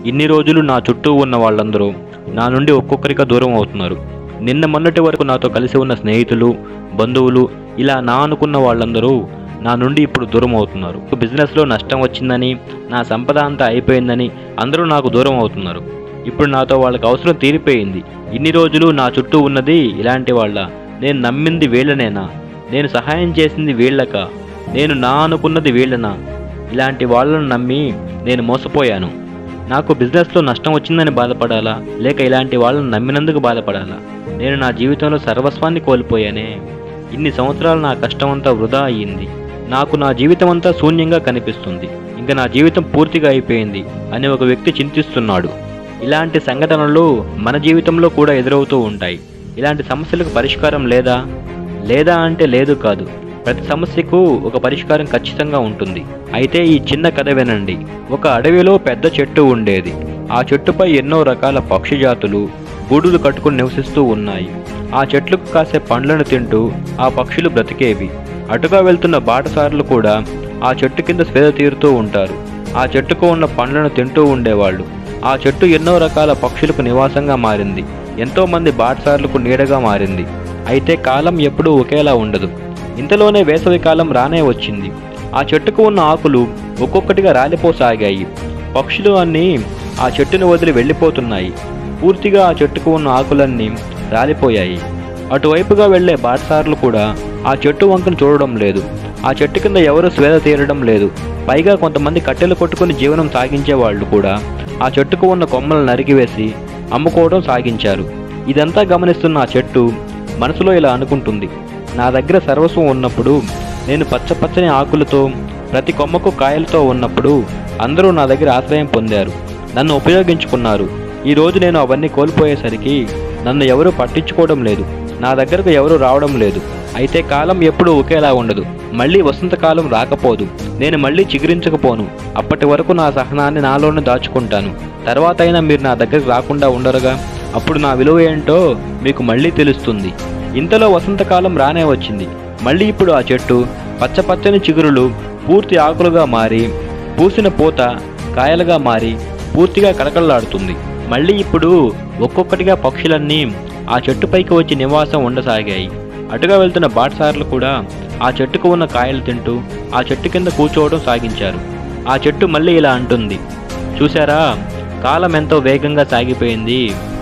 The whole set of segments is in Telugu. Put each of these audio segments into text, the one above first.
ఇన్ని రోజులు నా చుట్టూ ఉన్న వాళ్ళందరూ నా నుండి ఒక్కొక్కరిగా దూరం అవుతున్నారు నిన్న మొన్నటి వరకు నాతో కలిసి ఉన్న స్నేహితులు బంధువులు ఇలా నా అనుకున్న వాళ్ళందరూ నా నుండి ఇప్పుడు దూరం అవుతున్నారు బిజినెస్లో నష్టం వచ్చిందని నా సంపద అంతా అయిపోయిందని అందరూ నాకు దూరం అవుతున్నారు ఇప్పుడు నాతో వాళ్ళకి అవసరం తీరిపోయింది ఇన్ని రోజులు నా చుట్టూ ఉన్నది ఇలాంటి వాళ్ళ నేను నమ్మింది వీళ్ళనేనా నేను సహాయం చేసింది వీళ్ళక నేను నా అనుకున్నది వీళ్ళనా ఇలాంటి వాళ్ళను నమ్మి నేను మోసపోయాను నాకు బిజినెస్లో నష్టం వచ్చిందని బాధపడాలా లేక ఇలాంటి వాళ్ళని నమ్మినందుకు బాధపడాలా నేను నా జీవితంలో సర్వస్వాన్ని కోల్పోయానే ఇన్ని సంవత్సరాలు నా కష్టమంతా వృధా అయ్యింది నాకు నా జీవితం అంతా శూన్యంగా కనిపిస్తుంది ఇంకా నా జీవితం పూర్తిగా అయిపోయింది అని ఒక వ్యక్తి చింతిస్తున్నాడు ఇలాంటి సంఘటనలు మన జీవితంలో కూడా ఎదురవుతూ ఉంటాయి ఇలాంటి సమస్యలకు పరిష్కారం లేదా లేదా అంటే లేదు కాదు ప్రతి సమస్యకు ఒక పరిష్కారం ఖచ్చితంగా ఉంటుంది అయితే ఈ చిన్న కథ వినండి ఒక అడవిలో పెద్ద చెట్టు ఉండేది ఆ చెట్టుపై ఎన్నో రకాల పక్షి జాతులు గూడులు కట్టుకుని నివసిస్తూ ఉన్నాయి ఆ చెట్లకు కాసే పండ్లను తింటూ ఆ పక్షులు బ్రతికేవి అటుగా వెళ్తున్న బాటసారులు కూడా ఆ చెట్టు కింద స్వేద తీరుతూ ఉంటారు ఆ చెట్టుకు ఉన్న పండ్లను తింటూ ఉండేవాళ్ళు ఆ చెట్టు ఎన్నో రకాల పక్షులకు నివాసంగా మారింది ఎంతో మంది బాటసారులకు నీడగా మారింది అయితే కాలం ఎప్పుడూ ఒకేలా ఉండదు ఇంతలోనే వేసవి కాలం రానే వచ్చింది ఆ చెట్టుకు ఉన్న ఆకులు ఒక్కొక్కటిగా రాలిపోసాగాయి పక్షులు అన్నీ ఆ చెట్టును వదిలి వెళ్ళిపోతున్నాయి పూర్తిగా ఆ చెట్టుకు ఉన్న ఆకులన్నీ రాలిపోయాయి అటువైపుగా వెళ్లే బాటసారులు కూడా ఆ చెట్టు వంకను చూడడం లేదు ఆ చెట్టు కింద ఎవరు స్వేద తీరడం లేదు పైగా కొంతమంది కట్టెలు కొట్టుకుని జీవనం సాగించే వాళ్ళు కూడా ఆ చెట్టుకు ఉన్న కొమ్మలను నరికివేసి అమ్ముకోవడం సాగించారు ఇదంతా గమనిస్తున్న ఆ చెట్టు మనసులో ఇలా అనుకుంటుంది నా దగ్గర సర్వస్వం ఉన్నప్పుడు నేను పచ్చ పచ్చని ఆకులతో ప్రతి కొమ్మకు కాయలతో ఉన్నప్పుడు అందరూ నా దగ్గర ఆశ్రయం పొందారు నన్ను ఉపయోగించుకున్నారు ఈ రోజు నేను అవన్నీ కోల్పోయేసరికి నన్ను ఎవరూ పట్టించుకోవడం లేదు నా దగ్గరకు ఎవరూ రావడం లేదు అయితే కాలం ఎప్పుడూ ఒకేలా ఉండదు మళ్ళీ వసంతకాలం రాకపోదు నేను మళ్ళీ చిగురించకపోను అప్పటి వరకు నా సహనాన్ని నాలోనే దాచుకుంటాను తర్వాత అయినా మీరు నా దగ్గరకు రాకుండా ఉండరుగా అప్పుడు నా విలువ ఏంటో మీకు మళ్ళీ తెలుస్తుంది ఇంతలో వసంతకాలం రానే వచ్చింది మళ్ళీ ఇప్పుడు ఆ చెట్టు పచ్చ పచ్చని చిగురులు పూర్తి ఆకులుగా మారి పూసిన పూత కాయలుగా మారి పూర్తిగా కళకళలాడుతుంది మళ్ళీ ఇప్పుడు ఒక్కొక్కటిగా పక్షులన్నీ ఆ చెట్టుపైకి వచ్చి నివాసం ఉండసాగాయి అటుగా వెళ్తున్న బాటసార్లు కూడా ఆ చెట్టుకు ఉన్న కాయలు తింటూ ఆ చెట్టు కింద కూర్చోవడం సాగించారు ఆ చెట్టు మళ్ళీ ఇలా అంటుంది చూసారా కాలం ఎంతో వేగంగా సాగిపోయింది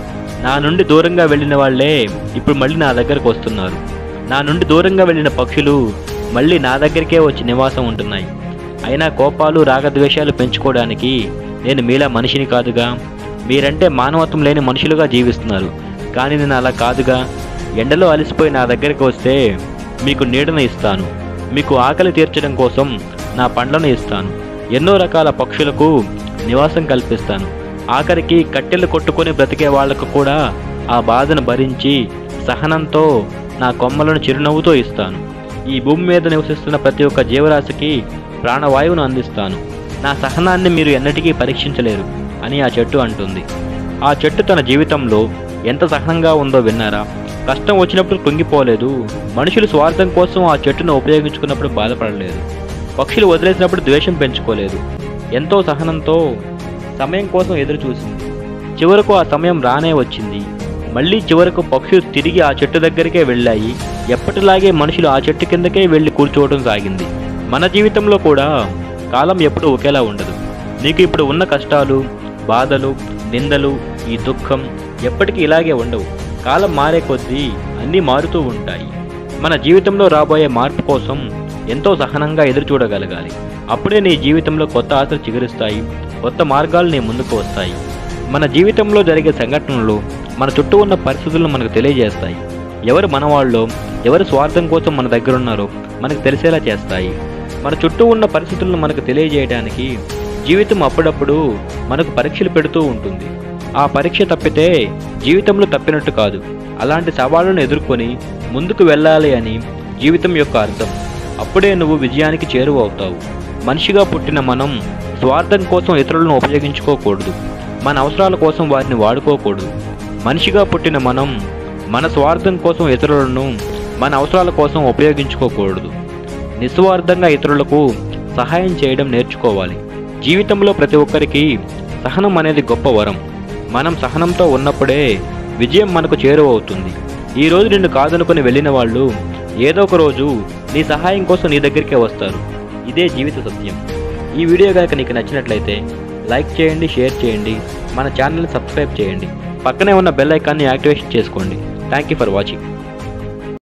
నా నుండి దూరంగా వెళ్ళిన వాళ్ళే ఇప్పుడు మళ్ళీ నా దగ్గరకు వస్తున్నారు నా నుండి దూరంగా వెళ్ళిన పక్షులు మళ్ళీ నా దగ్గరికే వచ్చి నివాసం ఉంటున్నాయి అయినా కోపాలు రాగద్వేషాలు పెంచుకోవడానికి నేను మీలా మనిషిని కాదుగా మీరంటే మానవత్వం లేని మనుషులుగా జీవిస్తున్నారు కానీ నేను అలా కాదుగా ఎండలో అలసిపోయి నా దగ్గరికి వస్తే మీకు నీడను ఇస్తాను మీకు ఆకలి తీర్చడం కోసం నా పండ్లను ఇస్తాను ఎన్నో రకాల పక్షులకు నివాసం కల్పిస్తాను ఆఖరికి కట్టెలు కొట్టుకొని బ్రతికే వాళ్లకు కూడా ఆ బాధను భరించి సహనంతో నా కొమ్మలను చిరునవ్వుతో ఇస్తాను ఈ భూమి మీద నివసిస్తున్న ప్రతి ఒక్క జీవరాశికి ప్రాణవాయువును అందిస్తాను నా సహనాన్ని మీరు ఎన్నటికీ పరీక్షించలేరు అని ఆ చెట్టు అంటుంది ఆ చెట్టు తన జీవితంలో ఎంత సహనంగా ఉందో విన్నారా కష్టం వచ్చినప్పుడు కృంగిపోలేదు మనుషులు స్వార్థం కోసం ఆ చెట్టును ఉపయోగించుకున్నప్పుడు బాధపడలేదు పక్షులు వదిలేసినప్పుడు ద్వేషం పెంచుకోలేదు ఎంతో సహనంతో సమయం కోసం ఎదురు చూసింది చివరకు ఆ సమయం రానే వచ్చింది మళ్ళీ చివరకు పక్షులు తిరిగి ఆ చెట్టు దగ్గరికే వెళ్ళాయి ఎప్పటిలాగే మనుషులు ఆ చెట్టు కిందకే వెళ్ళి కూర్చోవడం సాగింది మన జీవితంలో కూడా కాలం ఎప్పుడూ ఒకేలా ఉండదు నీకు ఇప్పుడు ఉన్న కష్టాలు బాధలు నిందలు ఈ దుఃఖం ఎప్పటికీ ఇలాగే ఉండవు కాలం మారే కొద్దీ అన్నీ మారుతూ ఉంటాయి మన జీవితంలో రాబోయే మార్పు కోసం ఎంతో సహనంగా ఎదురు చూడగలగాలి అప్పుడే నీ జీవితంలో కొత్త ఆశలు చిగురిస్తాయి కొత్త మార్గాలు నీ ముందుకు వస్తాయి మన జీవితంలో జరిగే సంఘటనలు మన చుట్టూ ఉన్న పరిస్థితులను మనకు తెలియజేస్తాయి ఎవరు మనవాళ్ళో ఎవరు స్వార్థం కోసం మన దగ్గర ఉన్నారో మనకు తెలిసేలా చేస్తాయి మన చుట్టూ ఉన్న పరిస్థితులను మనకు తెలియజేయడానికి జీవితం అప్పుడప్పుడు మనకు పరీక్షలు పెడుతూ ఉంటుంది ఆ పరీక్ష తప్పితే జీవితంలో తప్పినట్టు కాదు అలాంటి సవాళ్లను ఎదుర్కొని ముందుకు వెళ్ళాలి అని జీవితం యొక్క అర్థం అప్పుడే నువ్వు విజయానికి చేరువవుతావు మనిషిగా పుట్టిన మనం స్వార్థం కోసం ఇతరులను ఉపయోగించుకోకూడదు మన అవసరాల కోసం వారిని వాడుకోకూడదు మనిషిగా పుట్టిన మనం మన స్వార్థం కోసం ఇతరులను మన అవసరాల కోసం ఉపయోగించుకోకూడదు నిస్వార్థంగా ఇతరులకు సహాయం చేయడం నేర్చుకోవాలి జీవితంలో ప్రతి ఒక్కరికి సహనం అనేది గొప్ప వరం మనం సహనంతో ఉన్నప్పుడే విజయం మనకు చేరువవుతుంది ఈ రోజు నిన్ను కాదనుకుని వెళ్ళిన వాళ్ళు ఏదో ఒక రోజు నీ సహాయం కోసం నీ దగ్గరికే వస్తారు ఇదే జీవిత సత్యం ఈ వీడియో కనుక నీకు నచ్చినట్లయితే లైక్ చేయండి షేర్ చేయండి మన ఛానల్ని సబ్స్క్రైబ్ చేయండి పక్కనే ఉన్న బెల్ ఐకాన్ని యాక్టివేషన్ చేసుకోండి థ్యాంక్ యూ ఫర్ వాచింగ్